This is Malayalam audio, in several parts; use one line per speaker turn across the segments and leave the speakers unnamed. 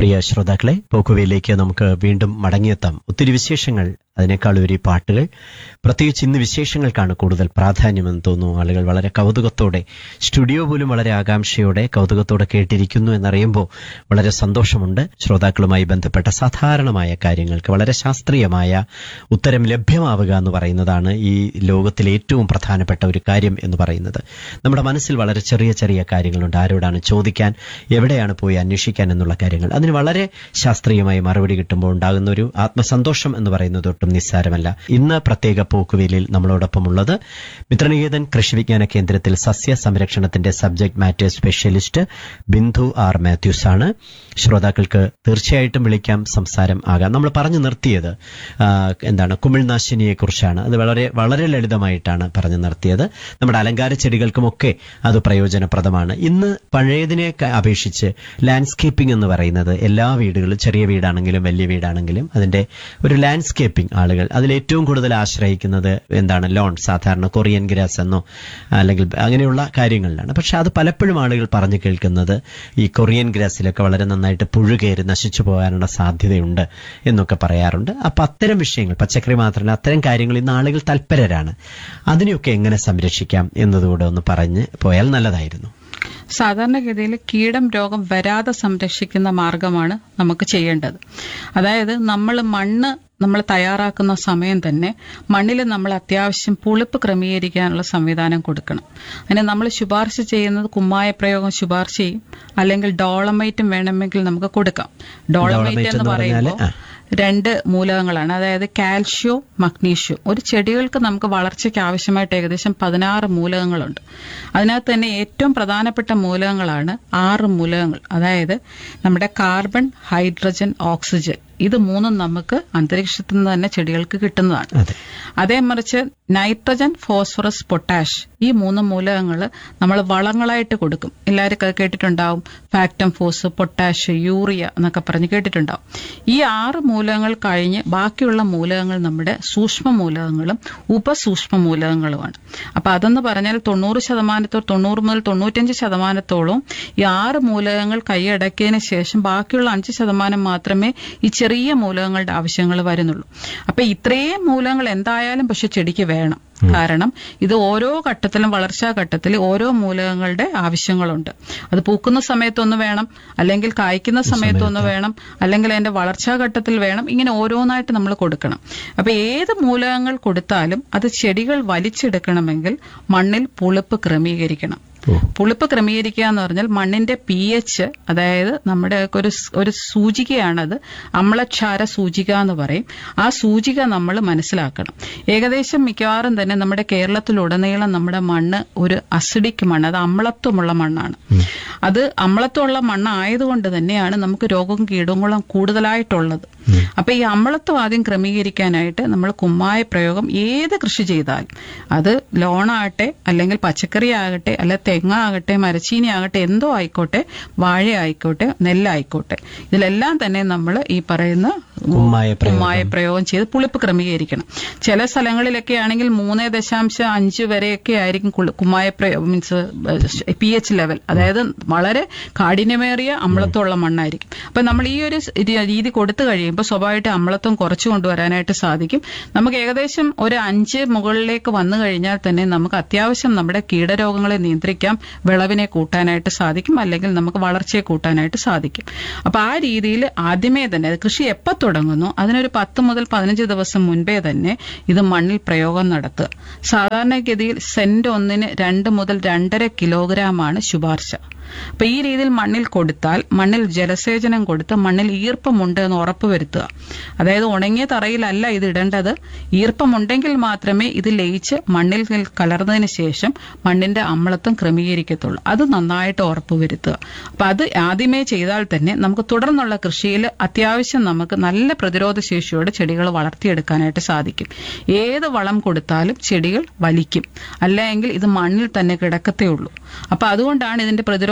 പ്രിയ ശ്രോതാക്കളെ പോക്കുവയിലേക്ക് നമുക്ക് വീണ്ടും മടങ്ങിയെത്താം ഒത്തിരി വിശേഷങ്ങൾ അതിനേക്കാൾ ഒരു പാട്ടുകൾ പ്രത്യേകിച്ച് ഇന്ന് വിശേഷങ്ങൾക്കാണ് കൂടുതൽ പ്രാധാന്യമെന്ന് തോന്നുന്നു ആളുകൾ വളരെ കൗതുകത്തോടെ സ്റ്റുഡിയോ പോലും വളരെ ആകാംക്ഷയോടെ കൗതുകത്തോടെ കേട്ടിരിക്കുന്നു എന്നറിയുമ്പോൾ വളരെ സന്തോഷമുണ്ട് ശ്രോതാക്കളുമായി ബന്ധപ്പെട്ട സാധാരണമായ കാര്യങ്ങൾക്ക് വളരെ ശാസ്ത്രീയമായ ഉത്തരം ലഭ്യമാവുക എന്ന് പറയുന്നതാണ് ഈ ലോകത്തിലെ ഏറ്റവും പ്രധാനപ്പെട്ട ഒരു കാര്യം എന്ന് പറയുന്നത് നമ്മുടെ മനസ്സിൽ വളരെ ചെറിയ ചെറിയ കാര്യങ്ങളുണ്ട് ആരോടാണ് ചോദിക്കാൻ എവിടെയാണ് പോയി അന്വേഷിക്കാൻ എന്നുള്ള കാര്യങ്ങൾ അതിന് വളരെ ശാസ്ത്രീയമായി മറുപടി കിട്ടുമ്പോൾ ഉണ്ടാകുന്ന ഒരു ആത്മസന്തോഷം എന്ന് പറയുന്നത് ഒട്ടും നിസ്സാരമല്ല ഇന്ന് പ്രത്യേക പോക്കുവേലിൽ നമ്മളോടൊപ്പം ഉള്ളത് മിത്രനികേതൻ കൃഷി വിജ്ഞാന കേന്ദ്രത്തിൽ സസ്യ സംരക്ഷണത്തിന്റെ subject matter specialist Bindu R Mathews ആണ് ശ്രോതാക്കൾക്ക് തീർച്ചയായിട്ടും വിളിക്കാം സംസാരം ആകാം നമ്മൾ പറഞ്ഞു നിർത്തിയത് ആ, എന്താണ് കുമിൾനാശിനിയെ കുറിച്ചാണ് അത് വളരെ വളരെ ലളിതമായിട്ടാണ് പറഞ്ഞു നിർത്തിയത് നമ്മുടെ അലങ്കാര ചെടികൾക്കുമൊക്കെ അത് പ്രയോജനപ്രദമാണ് ഇന്ന് പഴയതിനെ ക- അപേക്ഷിച്ച് ലാൻഡ്സ്കേപ്പിംഗ് എന്ന് പറയുന്നത് എല്ലാ വീടുകളും ചെറിയ വീടാണെങ്കിലും വലിയ വീടാണെങ്കിലും അതിന്റെ ഒരു ലാൻഡ്സ്കേപ്പിംഗ് ആളുകൾ അതിൽ ഏറ്റവും കൂടുതൽ ആശ്രയിക്കുന്നത് എന്താണ് ലോൺ സാധാരണ കൊറിയൻ ഗ്രാസ് എന്നോ അല്ലെങ്കിൽ അങ്ങനെയുള്ള കാര്യങ്ങളിലാണ് പക്ഷെ അത് പലപ്പോഴും ആളുകൾ പറഞ്ഞു കേൾക്കുന്നത് ഈ കൊറിയൻ ഗ്രാസിലൊക്കെ വളരെ നന്നായിട്ട് പുഴു കയറി നശിച്ചു പോകാനുള്ള സാധ്യതയുണ്ട് എന്നൊക്കെ പറയാറുണ്ട് അപ്പൊ അത്തരം വിഷയങ്ങൾ പച്ചക്കറി മാത്രമല്ല അത്തരം കാര്യങ്ങൾ ഇന്ന് ആളുകൾ തൽപരരാണ് അതിനെയൊക്കെ എങ്ങനെ സംരക്ഷിക്കാം എന്നതുകൂടെ ഒന്ന് പറഞ്ഞ് പോയാൽ നല്ലതായിരുന്നു
സാധാരണഗതിയിൽ കീടം രോഗം വരാതെ സംരക്ഷിക്കുന്ന മാർഗമാണ് നമുക്ക് ചെയ്യേണ്ടത് അതായത് നമ്മൾ മണ്ണ് നമ്മൾ തയ്യാറാക്കുന്ന സമയം തന്നെ മണ്ണിൽ നമ്മൾ അത്യാവശ്യം പുളിപ്പ് ക്രമീകരിക്കാനുള്ള സംവിധാനം കൊടുക്കണം അതിന് നമ്മൾ ശുപാർശ ചെയ്യുന്നത് കുമ്മായ പ്രയോഗം ശുപാർശ ചെയ്യും അല്ലെങ്കിൽ ഡോളമൈറ്റും വേണമെങ്കിൽ നമുക്ക് കൊടുക്കാം ഡോളമൈറ്റ്
Dolomite
എന്ന്
എന്ന് പറഞ്ഞാല്,
പറയുമ്പോൾ രണ്ട് മൂലകങ്ങളാണ് അതായത് കാൽഷ്യോ മഗ്നീഷ്യോ ഒരു ചെടികൾക്ക് നമുക്ക് വളർച്ചയ്ക്ക് ആവശ്യമായിട്ട് ഏകദേശം പതിനാറ് മൂലകങ്ങളുണ്ട് അതിനകത്ത് തന്നെ ഏറ്റവും പ്രധാനപ്പെട്ട മൂലകങ്ങളാണ് ആറ് മൂലകങ്ങൾ അതായത് നമ്മുടെ കാർബൺ ഹൈഡ്രജൻ ഓക്സിജൻ ഇത് മൂന്നും നമുക്ക് അന്തരീക്ഷത്തിൽ നിന്ന് തന്നെ ചെടികൾക്ക് കിട്ടുന്നതാണ്
അതെ
അതേ മറിച്ച് നൈട്രജൻ ഫോസ്ഫറസ് പൊട്ടാഷ് ഈ മൂന്ന് മൂലകങ്ങൾ നമ്മൾ വളങ്ങളായിട്ട് കൊടുക്കും എല്ലാവരും ഒക്കെ കേട്ടിട്ടുണ്ടാവും ഫാക്ടം ഫോസ് പൊട്ടാഷ് യൂറിയ എന്നൊക്കെ പറഞ്ഞ് കേട്ടിട്ടുണ്ടാവും ഈ ആറ് മൂലകങ്ങൾ കഴിഞ്ഞ് ബാക്കിയുള്ള മൂലകങ്ങൾ നമ്മുടെ സൂക്ഷ്മ മൂലകങ്ങളും ഉപസൂക്ഷ്മ മൂലകങ്ങളുമാണ് അപ്പൊ അതെന്ന് പറഞ്ഞാൽ തൊണ്ണൂറ് ശതമാനത്തോ തൊണ്ണൂറ് മുതൽ തൊണ്ണൂറ്റഞ്ച് ശതമാനത്തോളം ഈ ആറ് മൂലകങ്ങൾ കൈയടക്കിയതിന് ശേഷം ബാക്കിയുള്ള അഞ്ച് ശതമാനം മാത്രമേ ഈ ചെറിയ മൂലകങ്ങളുടെ ആവശ്യങ്ങൾ വരുന്നുള്ളൂ അപ്പൊ ഇത്രയും മൂലകങ്ങൾ എന്തായാലും പക്ഷെ ചെടിക്ക് വേണം കാരണം ഇത് ഓരോ ഘട്ടത്തിലും വളർച്ചാ ഘട്ടത്തിൽ ഓരോ മൂലകങ്ങളുടെ ആവശ്യങ്ങളുണ്ട് അത് പൂക്കുന്ന സമയത്തൊന്ന് വേണം അല്ലെങ്കിൽ കായ്ക്കുന്ന സമയത്തൊന്ന് വേണം അല്ലെങ്കിൽ അതിന്റെ വളർച്ചാ ഘട്ടത്തിൽ വേണം ഇങ്ങനെ ഓരോന്നായിട്ട് നമ്മൾ കൊടുക്കണം അപ്പൊ ഏത് മൂലകങ്ങൾ കൊടുത്താലും അത് ചെടികൾ വലിച്ചെടുക്കണമെങ്കിൽ മണ്ണിൽ പുളിപ്പ് ക്രമീകരിക്കണം
ഓ.
പുളിപ്പ് ക്രമീകരിക്കുക എന്ന് പറഞ്ഞാൽ മണ്ണിന്റെ പി എച്ച് അതായത് നമ്മുടെ ഒരു സ്- ഒരു സൂചികയാണത് അമ്ലക്ഷാര സൂചിക എന്ന് പറയും ആ സൂചിക നമ്മൾ മനസ്സിലാക്കണം ഏകദേശം മിക്കവാറും തന്നെ നമ്മുടെ കേരളത്തിലുടനീളം നമ്മുടെ മണ്ണ് ഒരു അസിഡിക് മണ്ണ് അത് അമ്ലത്വമുള്ള മണ്ണാണ് അത് അമ്ലത്വമുള്ള മണ്ണായതുകൊണ്ട് തന്നെയാണ് നമുക്ക് രോഗവും കീടങ്ങളും കൂടുതലായിട്ടുള്ളത് അപ്പൊ ഈ അമ്ലത്വം ആദ്യം ക്രമീകരിക്കാനായിട്ട് നമ്മൾ കുമ്മായ പ്രയോഗം ഏത് കൃഷി ചെയ്താലും അത് ലോണാകട്ടെ അല്ലെങ്കിൽ പച്ചക്കറി ആകട്ടെ അല്ലെ തെങ്ങാകട്ടെ മരച്ചീനി ആകട്ടെ എന്തോ ആയിക്കോട്ടെ വാഴ ആയിക്കോട്ടെ നെല്ലായിക്കോട്ടെ ഇതിലെല്ലാം തന്നെ നമ്മൾ ഈ പറയുന്ന
കുമ്മായ പ്രയോഗം.
കുമ്മായ പ്രയോഗം ചെയ്ത് പുളിപ്പ് ക്രമീകരിക്കണം ചില സ്ഥലങ്ങളിലൊക്കെ ആണെങ്കിൽ മൂന്ന് ദശാംശം അഞ്ച് വരെയൊക്കെ ആയിരിക്കും കുളി- കുമ്മായ പ്രയോഗം മീൻസ് പി എച്ച് ലെവൽ അതായത് വളരെ കാഠിന്യമേറിയ അമ്ലത്വമുള്ള മണ്ണായിരിക്കും അപ്പൊ നമ്മൾ ഈ ഒരു സ് രീ- രീതി കൊടുത്തു കഴിയുമ്പോൾ സ്വാഭാവികമായിട്ട് അമ്ലത്വം കുറച്ചു കൊണ്ടുവരാനായിട്ട് സാധിക്കും നമുക്ക് ഏകദേശം ഒരു അഞ്ച് മുകളിലേക്ക് വന്നു കഴിഞ്ഞാൽ തന്നെ നമുക്ക് അത്യാവശ്യം നമ്മുടെ കീടരോഗങ്ങളെ നിയന്ത്രിക്കാം വിളവിനെ കൂട്ടാനായിട്ട് സാധിക്കും അല്ലെങ്കിൽ നമുക്ക് വളർച്ചയെ കൂട്ടാനായിട്ട് സാധിക്കും അപ്പൊ ആ രീതിയിൽ ആദ്യമേ തന്നെ അത് കൃഷി എപ്പോൾ തുടങ്ങുന്നു അതിനൊരു പത്ത് മുതൽ പതിനഞ്ച് ദിവസം മുൻപേ തന്നെ ഇത് മണ്ണിൽ പ്രയോഗം നടത്തുക സാധാരണഗതിയിൽ സെന്റ് ഒന്നിന് രണ്ട് മുതൽ രണ്ടര കിലോഗ്രാമാണ് ശുപാർശ അപ്പൊ ഈ രീതിയിൽ മണ്ണിൽ കൊടുത്താൽ മണ്ണിൽ ജലസേചനം കൊടുത്ത് മണ്ണിൽ ഈർപ്പമുണ്ട് എന്ന് ഉറപ്പുവരുത്തുക അതായത് ഉണങ്ങിയ തറയിലല്ല ഇത് ഇടേണ്ടത് ഈർപ്പമുണ്ടെങ്കിൽ മാത്രമേ ഇത് ലയിച്ച് മണ്ണിൽ കലർന്നതിന് ശേഷം മണ്ണിന്റെ അമ്ലത്വം ക്രമീകരിക്കത്തുള്ളൂ അത് നന്നായിട്ട് ഉറപ്പുവരുത്തുക അപ്പൊ അത് ആദ്യമേ ചെയ്താൽ തന്നെ നമുക്ക് തുടർന്നുള്ള കൃഷിയിൽ അത്യാവശ്യം നമുക്ക് നല്ല പ്രതിരോധ ശേഷിയോടെ ചെടികൾ വളർത്തിയെടുക്കാനായിട്ട് സാധിക്കും ഏത് വളം കൊടുത്താലും ചെടികൾ വലിക്കും അല്ലെങ്കിൽ ഇത് മണ്ണിൽ തന്നെ കിടക്കത്തേ ഉള്ളൂ അപ്പൊ അതുകൊണ്ടാണ് ഇതിന്റെ പ്രതിരോധ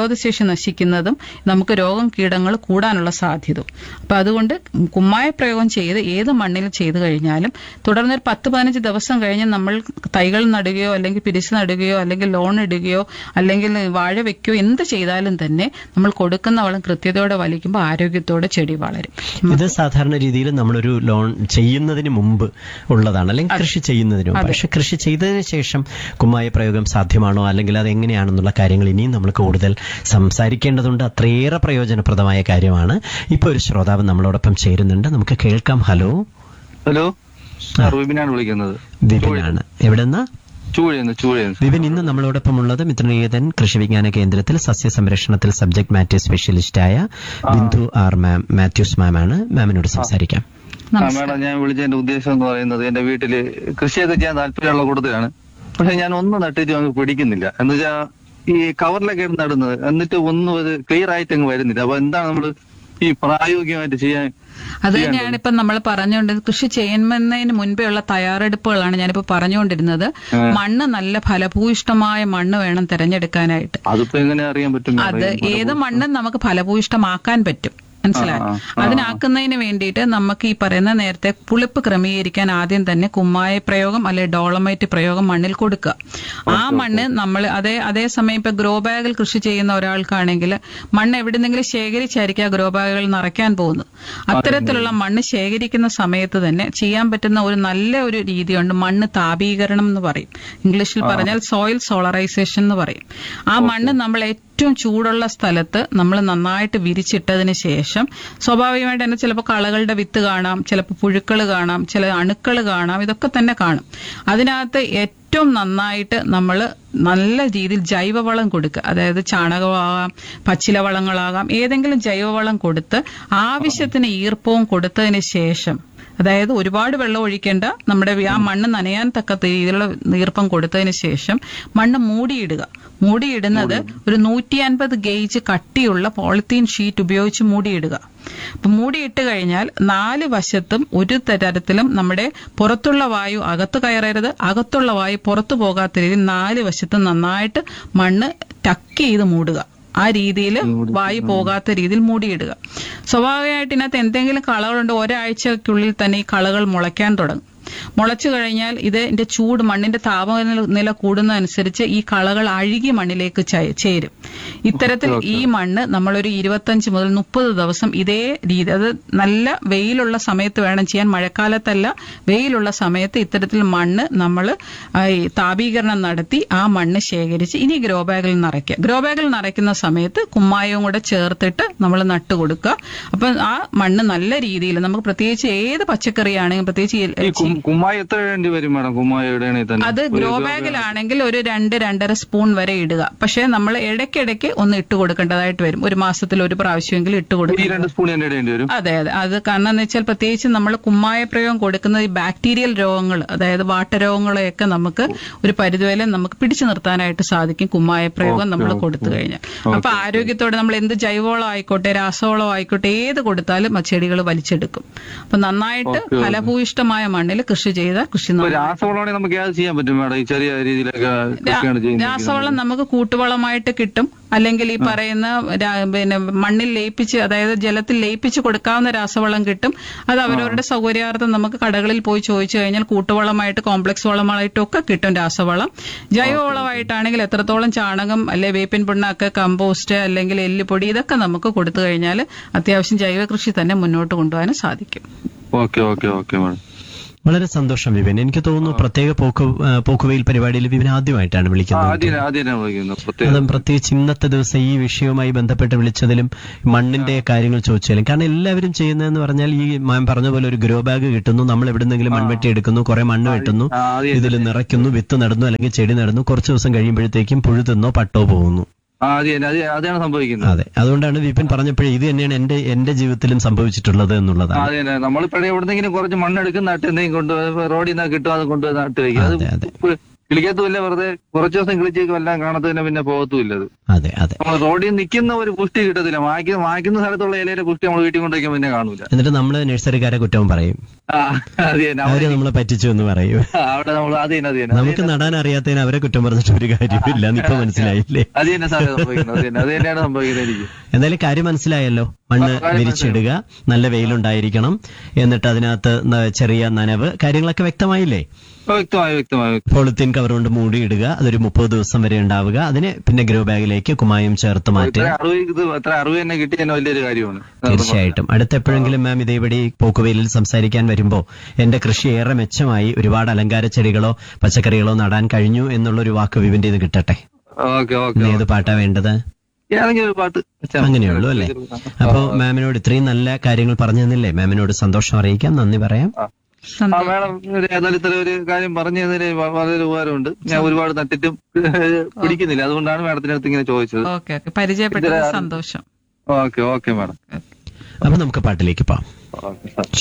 പ്രതിരോധശേഷി നശിക്കുന്നതും നമുക്ക് രോഗം കീടങ്ങൾ കൂടാനുള്ള സാധ്യത അപ്പൊ അതുകൊണ്ട് കുമ്മായ പ്രയോഗം ചെയ്ത് ഏത് മണ്ണിൽ ചെയ്തു കഴിഞ്ഞാലും തുടർന്ന് ഒരു പത്ത് പതിനഞ്ച് ദിവസം കഴിഞ്ഞ് നമ്മൾ തൈകൾ നടുകയോ അല്ലെങ്കിൽ പിരിച്ച് നടുകയോ അല്ലെങ്കിൽ ലോൺ ഇടുകയോ അല്ലെങ്കിൽ വാഴ വെക്കുകയോ എന്ത് ചെയ്താലും തന്നെ നമ്മൾ കൊടുക്കുന്ന വളം കൃത്യതയോടെ വലിക്കുമ്പോൾ ആരോഗ്യത്തോടെ ചെടി വളരും
ഇത് സാധാരണ രീതിയിൽ നമ്മളൊരു ലോൺ ചെയ്യുന്നതിന് മുമ്പ് ഉള്ളതാണ് അല്ലെങ്കിൽ കൃഷി ചെയ്യുന്നതിന് മുമ്പ് പക്ഷെ കൃഷി ചെയ്തതിന് ശേഷം കുമ്മായ പ്രയോഗം സാധ്യമാണോ അല്ലെങ്കിൽ അത് എങ്ങനെയാണെന്നുള്ള കാര്യങ്ങൾ ഇനിയും നമ്മൾ കൂടുതൽ സംസാരിക്കേണ്ടതുണ്ട് അത്രയേറെ പ്രയോജനപ്രദമായ കാര്യമാണ് ഇപ്പൊ ഒരു ശ്രോതാവ് നമ്മളോടൊപ്പം ചേരുന്നുണ്ട് നമുക്ക് കേൾക്കാം ഹലോ
ഹലോ റൂബിനാണ് വിളിക്കുന്നത്
വിപിനാണ് എവിടെന്നാ
ചൂഴയെന്ന് ചൂഴയെന്ന്
വിപിൻ ഇന്ന് നമ്മളോടൊപ്പം ഉള്ളത് മിത്രനീതൻ കൃഷി വിജ്ഞാന കേന്ദ്രത്തിൽ സസ്യ സംരക്ഷണത്തിൽ സബ്ജക്ട് മാറ്റർ സ്പെഷ്യലിസ്റ്റായ Bindu R ma'am Mathews ma'am ആണ് മാമിനോട് സംസാരിക്കാം
ആ മേഡം ഞാൻ വിളിച്ചതിന്റെ ഉദ്ദേശം എന്ന് പറയുന്നത് എന്റെ വീട്ടില് കൃഷിയൊക്കെ ചെയ്യാൻ താല്പര്യമുള്ള കൂട്ടത്തിലാണ് പക്ഷെ ഞാൻ ഒന്നും നട്ടിട്ട് അങ്ങ് പിടിക്കുന്നില്ല എന്ന് വെച്ചാ ഈ കവറിലൊക്കെ ഇട്ട് നടുന്നത് എന്നിട്ട് ഒന്നും അത് ക്ലിയർ ആയിട്ട് അങ്ങ് വരുന്നില്ല അപ്പൊ എന്താണ് നമ്മൾ ഈ പ്രായോഗികമായിട്ട് ചെയ്യാൻ
അത് തന്നെയാണ് ഇപ്പം നമ്മൾ പറഞ്ഞുകൊണ്ടിരുന്നത് കൃഷി ചെയ്യുന്നതിന് മുൻപേ ഉള്ള തയ്യാറെടുപ്പുകളാണ് ഞാനിപ്പോ പറഞ്ഞുകൊണ്ടിരുന്നത് മണ്ണ് നല്ല ഫലഭൂയിഷ്ടമായ മണ്ണ് വേണം തിരഞ്ഞെടുക്കാനായിട്ട്
അതിപ്പോ എങ്ങനെ അറിയാൻ പറ്റും
അത് ഏത് മണ്ണും നമുക്ക് ഫലഭൂയിഷ്ടമാക്കാൻ പറ്റും മനസ്സിലായി
ആ, ആ,
അതിനാക്കുന്നതിന് വേണ്ടിയിട്ട് നമുക്ക് ഈ പറയുന്ന നേരത്തെ പുളിപ്പ് ക്രമീകരിക്കാൻ ആദ്യം തന്നെ കുമ്മായ പ്രയോഗം അല്ലെ ഡോളമൈറ്റ് പ്രയോഗം മണ്ണിൽ കൊടുക്കുക ആ മണ്ണ് നമ്മൾ അതേ അതേസമയം ഇപ്പൊ ഗ്രോ ബാഗിൽ കൃഷി ചെയ്യുന്ന ഒരാൾക്കാണെങ്കിൽ മണ്ണ് എവിടെന്നെങ്കിലും ശേഖരിച്ചായിരിക്കും ആ ഗ്രോ ബാഗുകൾ നിറയ്ക്കാൻ പോകുന്നത് അത്തരത്തിലുള്ള മണ്ണ് ശേഖരിക്കുന്ന സമയത്ത് തന്നെ ചെയ്യാൻ പറ്റുന്ന ഒരു നല്ല ഒരു രീതിയുണ്ട് മണ്ണ് താപീകരണം എന്ന് പറയും ഇംഗ്ലീഷിൽ പറഞ്ഞാൽ സോയിൽ സോളറൈസേഷൻ എന്ന് പറയും ആ മണ്ണ് നമ്മൾ ഏറ്റവും ചൂടുള്ള സ്ഥലത്ത് നമ്മൾ നന്നായിട്ട് വിരിച്ചിട്ടതിന് ശേഷം സ്വാഭാവികമായിട്ട് തന്നെ ചിലപ്പോൾ കളകളുടെ വിത്ത് കാണാം ചിലപ്പോൾ പുഴുക്കൾ കാണാം ചില അണുക്കൾ കാണാം ഇതൊക്കെ തന്നെ കാണും അതിനകത്ത് ഏറ്റവും നന്നായിട്ട് നമ്മൾ നല്ല രീതിയിൽ ജൈവവളം കൊടുക്കുക അതായത് ചാണകമാകാം പച്ചില വളങ്ങളാകാം ഏതെങ്കിലും ജൈവവളം കൊടുത്ത് ആവശ്യത്തിന് ഈർപ്പവും കൊടുത്തതിന് ശേഷം അതായത് ഒരുപാട് വെള്ളം ഒഴിക്കേണ്ട നമ്മുടെ ആ മണ്ണ് നനയാൻ തക്ക രീതിയിലുള്ള ഈർപ്പം കൊടുത്തതിന് ശേഷം മണ്ണ് മൂടിയിടുക മൂടിയിടുന്നത് ഒരു നൂറ്റി അൻപത് ഗേജ് കട്ടിയുള്ള പോളിത്തീൻ ഷീറ്റ് ഉപയോഗിച്ച് മൂടിയിടുക അപ്പൊ മൂടിയിട്ട് കഴിഞ്ഞാൽ നാല് വശത്തും ഒരു തരത്തിലും നമ്മുടെ പുറത്തുള്ള വായു അകത്ത് കയറരുത് അകത്തുള്ള വായു പുറത്തു പോകാത്ത രീതിയിൽ നാല് വശത്തും നന്നായിട്ട് മണ്ണ് ടക്ക് ചെയ്ത് മൂടുക ആ രീതിയിൽ വായു പോകാത്ത രീതിയിൽ മൂടിയിടുക സ്വാഭാവികമായിട്ട് ഇതിനകത്ത് എന്തെങ്കിലും കളകളുണ്ട് ഒരാഴ്ചക്കുള്ളിൽ തന്നെ ഈ കളകൾ മുളയ്ക്കാൻ തുടങ്ങും മുളച്ചു കഴിഞ്ഞാൽ ഇതിന്റെ ചൂട് മണ്ണിന്റെ താപനില കൂടുന്നതനുസരിച്ച് ഈ കളകൾ അഴുകി മണ്ണിലേക്ക് ചേ- ചേരും ഇത്തരത്തിൽ ഈ മണ്ണ് നമ്മളൊരു ഇരുപത്തഞ്ച് മുതൽ മുപ്പത് ദിവസം ഇതേ രീതി അത് നല്ല വെയിലുള്ള സമയത്ത് വേണം ചെയ്യാൻ മഴക്കാലത്തല്ല വെയിലുള്ള സമയത്ത് ഇത്തരത്തിൽ മണ്ണ് നമ്മൾ താപീകരണം നടത്തി ആ മണ്ണ് ശേഖരിച്ച് ഇനി ഗ്രോ ബാഗിൽ നിറയ്ക്കുക ഗ്രോ ബാഗിൽ നിറയ്ക്കുന്ന സമയത്ത് കുമ്മായവും കൂടെ ചേർത്തിട്ട് നമ്മൾ നട്ടു കൊടുക്കുക അപ്പൊ ആ മണ്ണ് നല്ല രീതിയിൽ നമുക്ക് പ്രത്യേകിച്ച് ഏത് പച്ചക്കറിയാണെങ്കിലും പ്രത്യേകിച്ച് ഈ-
ഈ കും- കുമ്മായി എത്ര വേണ്ടി വരും മേഡം കുമ്മായി ഇടണേ തന്നെ
അത് ഗ്രോ ബാഗിലാണെങ്കിൽ ഒരു രണ്ട് രണ്ടര സ്പൂൺ വരെ ഇടുക പക്ഷെ നമ്മൾ ഇടയ്ക്കിടയ്ക്ക് ഒന്ന് ഇട്ട് കൊടുക്കേണ്ടതായിട്ട് വരും ഒരു മാസത്തിൽ ഒരു പ്രാവശ്യമെങ്കിലും ഇട്ട്
ഈ
കൊടുക്കുക
രണ്ട് സ്പൂൺ തന്നെ ഇടേണ്ടി വരും
അതെ അതെ അത് കാരണം എന്ന് വെച്ചാൽ പ്രത്യേകിച്ച് നമ്മൾ കുമ്മായ പ്രയോഗം കൊടുക്കുന്നത് ഈ ബാക്ടീരിയൽ രോഗങ്ങൾ അതായത് വാട്ടരോഗങ്ങളെയൊക്കെ നമുക്ക് ഒരു പരിധിവരെ നമുക്ക് പിടിച്ചു നിർത്താനായിട്ട് സാധിക്കും കുമ്മായ പ്രയോഗം നമ്മൾ കൊടുത്തു കഴിഞ്ഞാൽ അപ്പൊ ആരോഗ്യത്തോടെ നമ്മൾ എന്ത് ജൈവവളം ആയിക്കോട്ടെ രാസവളം ആയിക്കോട്ടെ ഏത് കൊടുത്താലും ആ ചെടികൾ വലിച്ചെടുക്കും അപ്പൊ നന്നായിട്ട് ഫലഭൂയിഷ്ടമായ മണ്ണിൽ കൃഷി ചെയ്താൽ കൃഷി
ഇപ്പൊ
നന്നായി
രാസവളമാണെങ്കിൽ നമുക്ക് അത് ചെയ്യാൻ പറ്റും മേഡം ഈ ചെറിയ രീതിയിലൊക്കെ കൃഷിയാണ് ചെയ്യുന്നത്
രാസവളം നമുക്ക് കൂട്ടുവളമായിട്ട് കിട്ടും അല്ലെങ്കിൽ ഈ പറയുന്ന രാ- പിന്നെ മണ്ണിൽ ലയിപ്പിച്ച് അതായത് ജലത്തിൽ ലയിപ്പിച്ച് കൊടുക്കാവുന്ന രാസവളം കിട്ടും അത് അവരവരുടെ സൗകര്യാർത്ഥം നമുക്ക് കടകളിൽ പോയി ചോദിച്ചു കഴിഞ്ഞാൽ കൂട്ടുവളമായിട്ട് കോംപ്ലക്സ് വളമായിട്ടും ഒക്കെ കിട്ടും രാസവളം ജൈവവളമായിട്ടാണെങ്കിൽ എത്രത്തോളം ചാണകം അല്ലെ വേപ്പിൻ പിണ്ണാക്ക് കമ്പോസ്റ്റ് അല്ലെങ്കിൽ എല്ലുപൊടി ഇതൊക്കെ നമുക്ക് കൊടുത്തു കഴിഞ്ഞാൽ അത്യാവശ്യം ജൈവ കൃഷി തന്നെ മുന്നോട്ട് കൊണ്ടുപോകാനും സാധിക്കും
ഓക്കെ ഓക്കെ ഓക്കെ മേഡം
വളരെ സന്തോഷം വിപിൻ എനിക്ക് തോന്നുന്നു പ്രത്യേക പോക്ക് ആ, പോക്കുവെയിൽ പരിപാടിയിൽ വിപിൻ ആദ്യമായിട്ടാണ്
ആ,
വിളിക്കുന്നത്
ആദ്യം ആദ്യം വിളിക്കുന്നത് പ്രത്യേകം
അതും പ്രത്യേകിച്ച് ഇന്നത്തെ ദിവസം ഈ വിഷയവുമായി ബന്ധപ്പെട്ട് വിളിച്ചതിലും മണ്ണിന്റെ കാര്യങ്ങൾ ചോദിച്ചാലും കാരണം എല്ലാവരും ചെയ്യുന്നതെന്ന് പറഞ്ഞാൽ ഈ മാം പറഞ്ഞ പോലെ ഒരു ഗ്രോ ബാഗ് കിട്ടുന്നു നമ്മൾ എവിടുന്നെങ്കിലും മൺവെട്ടി എടുക്കുന്നു കുറെ മണ്ണ് വെട്ടുന്നു
ആ, ആദ്യം
ഇതിൽ നിറയ്ക്കുന്നു വിത്ത് നടുന്നു അല്ലെങ്കിൽ ചെടി നടുന്നു കുറച്ച് ദിവസം കഴിയുമ്പോഴത്തേക്കും പുഴുതെന്നോ പട്ടോ പോകുന്നു
ആ ആദ്യം അത് അതാണ് സംഭവിക്കുന്നത്
അതെ അതുകൊണ്ടാണ് വിപിൻ പറഞ്ഞപ്പോഴേ ഇത് തന്നെയാണ് എന്റെ എന്റെ ജീവിതത്തിലും സംഭവിച്ചിട്ടുള്ളത് എന്നുള്ളതാണ്
അതെ തന്നെ നമ്മളിപ്പോഴേ എവിടെന്നെങ്കിലും കുറച്ച് മണ്ണെടുക്കും നട്ട് എന്തെങ്കിലും കൊണ്ട് റോഡിൽ നിന്ന് കിട്ടും അത് കൊണ്ട് നട്ട് വയ്ക്കും അത്
അതെ, അതെ.
പു- കിളിക്കത്തുമില്ല വെറുതെ കുറച്ച് ദിവസം കിളിച്ചേക്കും എല്ലാം കാണത്തതിനെ പിന്നെ പോകത്തുമില്ല അത്
അതെ അതെ
നമ്മൾ റോഡിൽ നിൽക്കുന്ന ഒരു പുഷ്ടി കിട്ടത്തില്ല മായ്ക്കുന്ന മായ്ക്കുന്ന സ്ഥലത്തുള്ള ഇലയുടെ പുഷ്ടി നമ്മൾ വീട്ടിൽ കൊണ്ടുവയ്ക്കാൻ പിന്നെ കാണൂല
എന്നിട്ട് നമ്മൾ നഴ്സറിക്കാരെ കുറ്റവും പറയും
ആ, അത് തന്നെ
അവര്
അവിടെ
നമ്മളെ പറ്റിച്ചു എന്ന് പറയും
അവിടെ നമ്മൾ അത് തന്നെ അത് തന്നെ അത്
നമുക്ക് നടാൻ അറിയാത്തതിന് അവരെ കുറ്റം പറഞ്ഞിട്ട് ഒരു കാര്യമില്ല ഇപ്പൊ മനസ്സിലായില്ലേ
അത് തന്നെ സാറേ സംഭവിക്കുന്നത് അത് തന്നെ അത് തന്നെയാണ് സംഭവിക്കുന്നത് എനിക്ക്
എന്തായാലും കാര്യം മനസ്സിലായല്ലോ മണ്ണ്
ആ, കാര്യം
വിരിച്ചിടുക നല്ല വെയിലുണ്ടായിരിക്കണം എന്നിട്ട് അതിനകത്ത് ന- ചെറിയ നനവ് കാര്യങ്ങളൊക്കെ വ്യക്തമായില്ലേ
ഓ, വ്യക്തമായി വ്യക്തമായി
പോളിത്തീൻ കവർ കൊണ്ട് മൂടിയിടുക അതൊരു മുപ്പത് ദിവസം വരെ ഉണ്ടാവുക അതിന് പിന്നെ ഗ്രോ ബാഗിലേക്ക് കുമായം ചേർത്ത് മാറ്റുക
ഇത്ര അറിവ് ഇത് അത്ര അറിവ് തന്നെ കിട്ടി തന്നെ വലിയൊരു കാര്യമാണ്
തീർച്ചയായിട്ടും അടുത്ത എപ്പോഴെങ്കിലും മാം ഇതേപടി പോക്കുവെയിലിൽ സംസാരിക്കാൻ വരുമ്പോ എന്റെ കൃഷി ഏറെ മെച്ചമായി ഒരുപാട് അലങ്കാര ചെടികളോ പച്ചക്കറികളോ നടാൻ കഴിഞ്ഞു എന്നുള്ള ഒരു വാക്ക് വിവിന്റെ ഇത് കിട്ടട്ടെ
ഓക്കെ ഓക്കെ
ഇന്ന് ഏത് പാട്ടാ വേണ്ടത്
ഏതെങ്കിലും ഒരു പാട്ട് വെച്ചാ മതി.
അങ്ങനെയുള്ളൂ അല്ലേ അപ്പോ മാമിനോട് ഇത്രയും നല്ല കാര്യങ്ങൾ പറഞ്ഞു തന്നില്ലേ മാമിനോട് സന്തോഷം അറിയിക്കാം നന്ദി പറയാം
ആ മേഡം ഒരു ഏതായാലും ഇത്ര ഒരു കാര്യം പറഞ്ഞു തന്നതിന് വ- വളരെ ഉപകാരമുണ്ട് ഞാൻ ഒരുപാട് നട്ടിട്ടും പിടിക്കുന്നില്ല അതുകൊണ്ടാണ് മേഡത്തിന്റെ അടുത്ത് ഇങ്ങനെ ചോദിച്ചത്
ഓക്കെ ഓക്കെ പരിചയപ്പെട്ടത് സന്തോഷം
ഓക്കെ ഓക്കെ മേഡം
അപ്പൊ നമുക്ക് പാട്ടിലേക്ക് പോവാം
ഓക്കെ സാർ